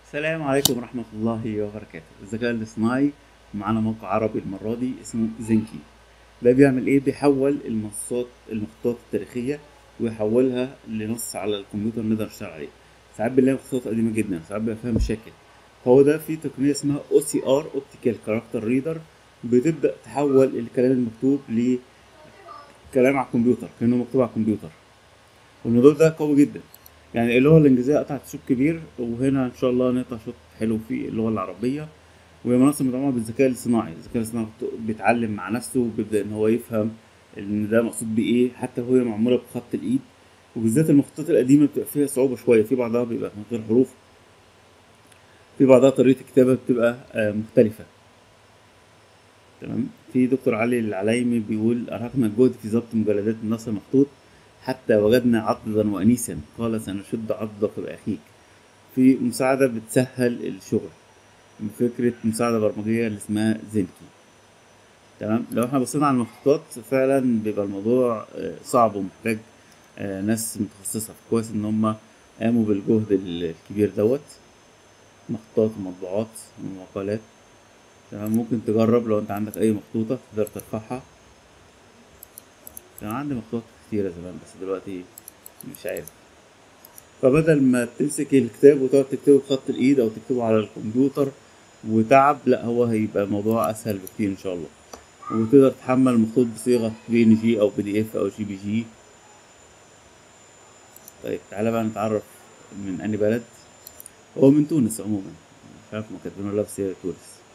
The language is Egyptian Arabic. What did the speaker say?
السلام عليكم ورحمة الله وبركاته الذكاء الاصطناعي معانا موقع عربي المرة دي اسمه زنكي ده بيعمل ايه بيحول المنصات المخطوطات التاريخية ويحولها لنص على الكمبيوتر نقدر نشتغل عليه ساعات بنلاقي مخطوطات قديمة جدا ساعات بيبقى فيها مشاكل هو ده في تقنية اسمها او سي ار اوبتيكال كاركتر ريدر بتبدأ تحول الكلام المكتوب لكلام على الكمبيوتر كأنه مكتوب على الكمبيوتر والموضوع ده قوي جدا يعني اللغة الإنجليزية قطعت شوط كبير وهنا إن شاء الله نقطع شوط حلو في اللغة العربية وهي منصة مدعومة بالذكاء الاصطناعي، الذكاء الاصطناعي بيتعلم مع نفسه وبيبدأ إن هو يفهم إن ده مقصود بإيه حتى وهي معمولة بخط الإيد وبالذات المخطوطات القديمة بتبقى فيها صعوبة شوية في بعضها بيبقى من غير حروف في بعضها طريقة الكتابة بتبقى آه، مختلفة تمام في دكتور علي العلايمي بيقول أرهقنا الجهد في ضبط مجلدات النص المخطوط حتى وجدنا عضدا وأنيسا قال سنشد عضدك بأخيك في مساعدة بتسهل الشغل بفكرة مساعدة برمجية اللي اسمها زنكي تمام لو احنا بصينا على المخطوطات فعلا بيبقى الموضوع آه، صعب ومحتاج آه، ناس متخصصة كويس ان هم قاموا بالجهد الكبير دوت مخطوطات ومطبوعات ومقالات تمام ممكن تجرب لو انت عندك اي مخطوطة تقدر ترفعها كان عندي مخطوطات كتيرة زمان بس دلوقتي مش عارف فبدل ما تمسك الكتاب وتقعد تكتبه بخط الايد او تكتبه على الكمبيوتر وتعب لا هو هيبقى الموضوع اسهل بكتير ان شاء الله وتقدر تحمل المخطوط بصيغة بي ان جي او بي دي اف او جي بي جي طيب تعالى بقى نتعرف من انهي بلد هو من تونس عموما مش عارف ما كاتبينه ولا بس هي تونس